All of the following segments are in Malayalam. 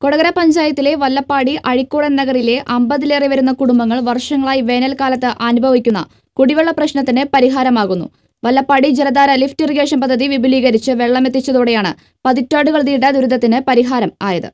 കൊടകര പഞ്ചായത്തിലെ വല്ലപ്പാടി അഴിക്കോടൻ നഗറിലെ അമ്പതിലേറെ വരുന്ന കുടുംബങ്ങൾ വർഷങ്ങളായി വേനൽക്കാലത്ത് അനുഭവിക്കുന്ന കുടിവെള്ള പ്രശ്നത്തിന് പരിഹാരമാകുന്നു വല്ലപ്പാടി ജലധാര ലിഫ്റ്റ് ഇറിഗേഷൻ പദ്ധതി വിപുലീകരിച്ച് വെള്ളമെത്തിച്ചതോടെയാണ് പതിറ്റാണ്ടുകൾ നീണ്ട ദുരിതത്തിന് പരിഹാരം ആയത്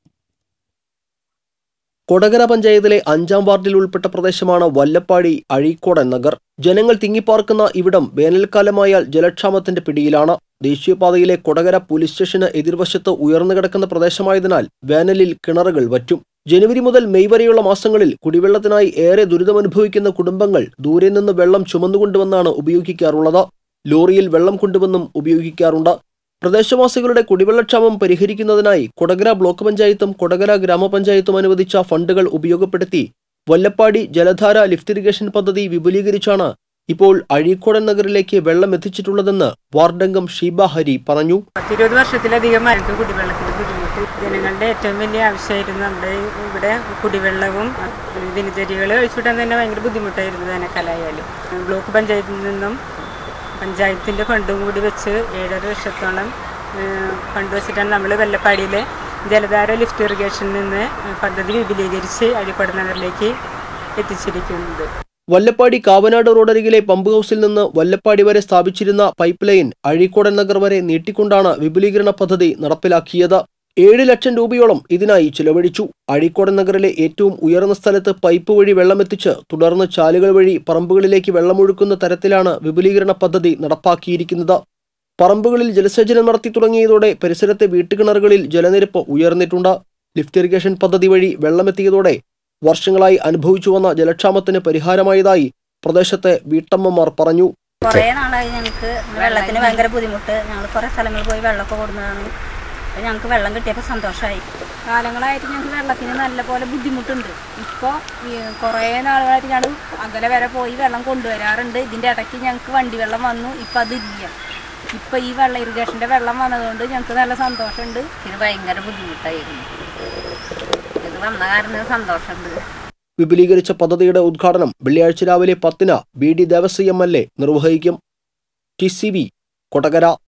കൊടകര പഞ്ചായത്തിലെ അഞ്ചാം വാർഡിൽ ഉൾപ്പെട്ട പ്രദേശമാണ് വല്ലപ്പാടി അഴീക്കോടൻ നഗർ ജനങ്ങൾ തിങ്ങിപ്പാർക്കുന്ന ഇവിടം വേനൽക്കാലമായാൽ ജലക്ഷാമത്തിന്റെ പിടിയിലാണ് ദേശീയപാതയിലെ കൊടകര പോലീസ് സ്റ്റേഷന് എതിർവശത്ത് ഉയർന്നു കിടക്കുന്ന പ്രദേശമായതിനാൽ വേനലിൽ കിണറുകൾ വറ്റും ജനുവരി മുതൽ മെയ് വരെയുള്ള മാസങ്ങളിൽ കുടിവെള്ളത്തിനായി ഏറെ ദുരിതമനുഭവിക്കുന്ന കുടുംബങ്ങൾ ദൂരെ നിന്ന് വെള്ളം ചുമന്നുകൊണ്ടുവന്നാണ് ഉപയോഗിക്കാറുള്ളത് ലോറിയിൽ വെള്ളം കൊണ്ടുവന്നും ഉപയോഗിക്കാറുണ്ട് പ്രദേശവാസികളുടെ കുടിവെള്ളക്ഷാമം പരിഹരിക്കുന്നതിനായി കൊടകര ബ്ലോക്ക് പഞ്ചായത്തും കൊടകര ഗ്രാമപഞ്ചായത്തും അനുവദിച്ച ഫണ്ടുകൾ ഉപയോഗപ്പെടുത്തി വല്ലപ്പാടി ജലധാര ലിഫ്റ്റ് ഇറിഗേഷൻ പദ്ധതി വിപുലീകരിച്ചാണ് ഇപ്പോൾ അഴീക്കോടൻ നഗറിലേക്ക് വെള്ളം എത്തിച്ചിട്ടുള്ളതെന്ന് വാർഡംഗം ഷീബ ഹരി പറഞ്ഞു പത്തിരുപത് വർഷത്തിലധികമായിരുന്നു കുടിവെള്ളത്തിന് ബുദ്ധിമുട്ട് ജനങ്ങളുടെ ഏറ്റവും വലിയ ആവശ്യമായിരുന്നു നമ്മുടെ ഇവിടെ കുടിവെള്ളവും ദിനചര്യകൾ ഒഴിച്ചുവിടാൻ തന്നെ ഭയങ്കര ബുദ്ധിമുട്ടായിരുന്നു വേനൽക്കാലായാലും ബ്ലോക്ക് പഞ്ചായത്തിൽ നിന്നും പഞ്ചായത്തിൻ്റെ ഫണ്ടും കൂടി വെച്ച് ഏഴര ലക്ഷത്തോളം ഏഹ്, ഫണ്ട് വെച്ചിട്ടാണ് നമ്മൾ വെള്ളപ്പാടിയിലെ ജലധാര ലിഫ്റ്റ് ഇറിഗേഷനിൽ നിന്ന് പദ്ധതി വിപുലീകരിച്ച് അഴിക്കോട് നഗറിലേക്ക് എത്തിച്ചിരിക്കുന്നത് വല്ലപ്പാടി കാവനാട് റോഡരികിലെ പമ്പ് ഹൗസിൽ നിന്ന് വല്ലപ്പാടി വരെ സ്ഥാപിച്ചിരുന്ന പൈപ്പ് ലൈൻ അഴീക്കോടൻ നഗർ വരെ നീട്ടിക്കൊണ്ടാണ് വിപുലീകരണ പദ്ധതി നടപ്പിലാക്കിയത് ഏഴ് ലക്ഷം രൂപയോളം ഇതിനായി ചിലവഴിച്ചു അഴീക്കോടൻ നഗറിലെ ഏറ്റവും ഉയർന്ന സ്ഥലത്ത് പൈപ്പ് വഴി വെള്ളമെത്തിച്ച് തുടർന്ന് ചാലുകൾ വഴി പറമ്പുകളിലേക്ക് വെള്ളമൊഴുക്കുന്ന തരത്തിലാണ് വിപുലീകരണ പദ്ധതി നടപ്പാക്കിയിരിക്കുന്നത് പറമ്പുകളിൽ ജലസേചനം നടത്തി തുടങ്ങിയതോടെ പരിസരത്തെ വീട്ടുകിണറുകളിൽ ജലനിരപ്പ് ഉയർന്നിട്ടുണ്ട് ലിഫ്റ്റ് ഇറിഗേഷൻ പദ്ധതി വഴി വെള്ളമെത്തിയതോടെ വർഷങ്ങളായി അനുഭവിച്ചു വന്ന ജലക്ഷാമത്തിന് പരിഹാരമായതായി പ്രദേശത്തെ വീട്ടമ്മമാർ പറഞ്ഞു കുറേ നാളായി ഞങ്ങൾക്ക് വെള്ളത്തിന് ഭയങ്കര ബുദ്ധിമുട്ട് ഞങ്ങൾ കുറേ സ്ഥലങ്ങളിൽ പോയി വെള്ളമൊക്കെ കൊടുക്കുന്നതാണ് അപ്പോൾ ഞങ്ങൾക്ക് വെള്ളം കിട്ടിയപ്പോൾ സന്തോഷമായി കാലങ്ങളായിട്ട് ഞങ്ങൾക്ക് വെള്ളത്തിന് നല്ല പോലെ ബുദ്ധിമുട്ടുണ്ട് ഇപ്പോൾ കുറേ നാളുകളായിട്ട് ഞങ്ങൾ അകലെ വരെ പോയി വെള്ളം കൊണ്ടുവരാറുണ്ട് ഇതിൻ്റെ ഇടയ്ക്ക് ഞങ്ങൾക്ക് വണ്ടി വെള്ളം വന്നു ഇപ്പം അതില്ല ഇപ്പം ഈ വെള്ളം ഇറിഗേഷൻ്റെ വെള്ളം വന്നതുകൊണ്ട് ഞങ്ങൾക്ക് നല്ല സന്തോഷമുണ്ട് ഇത് ഭയങ്കര ബുദ്ധിമുട്ടായിരുന്നു ഇത് വന്ന കാരണം സന്തോഷമുണ്ട് വിപുലീകരിച്ച പദ്ധതിയുടെ ഉദ്ഘാടനം വെള്ളിയാഴ്ച രാവിലെ പത്തിന് ബി ഡി ദേവസ്വം എം എൽ എ നിർവഹിക്കും ടി സി ബി കൊടകര